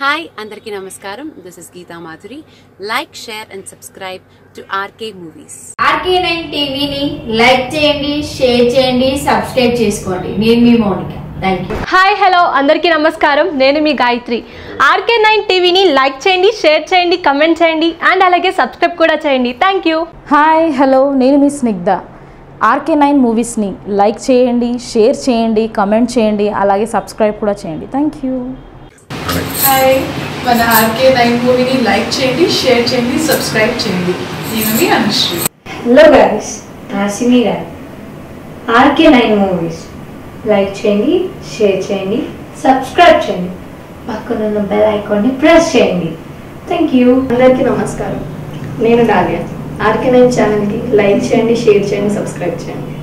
hi అందరికీ నమస్కారం this is Geetha Madhuri like share and subscribe to RK movies RK nine టీవీని like చేయండి share చేయండి సబ్స్క్రైబ్ చేసుకోండి నేను మీ Mounika thank you hi hello అందరికీ నమస్కారం నేను మీ గాయత్రి ఆర్కే నైన్ టీవీని లైక్ చేయండి షేర్ చేయండి కమెంట్ చేయండి అండ్ అలాగే సబ్స్క్రైబ్ కూడా చేయండి థ్యాంక్ యూ హాయ్ హలో నేను మీ స్నిగ్ధ ఆర్కే నైన్ మూవీస్ని లైక్ చేయండి షేర్ చేయండి కమెంట్ చేయండి అలాగే సబ్స్క్రైబ్ కూడా చేయండి థ్యాంక్ యూ హాయ్ మన ఆర్కే నైన్ మూవీని లైక్ చేయండి షేర్ చేయండి సబ్స్క్రైబ్ చేయండి నేను మీ Anushree hello guys Nasimi garu RK nine movies like చేయండి షేర్ చేయండి సబ్స్క్రైబ్ చేయండి పక్కనున్న బెల్ ఐకాన్ని ప్రెస్ చేయండి థ్యాంక్ యూ అందరికీ నమస్కారం నేను డాలియా ఆర్కే నైన్ ఛానల్కి లైక్ చేయండి షేర్ చేయండి సబ్స్క్రైబ్ చేయండి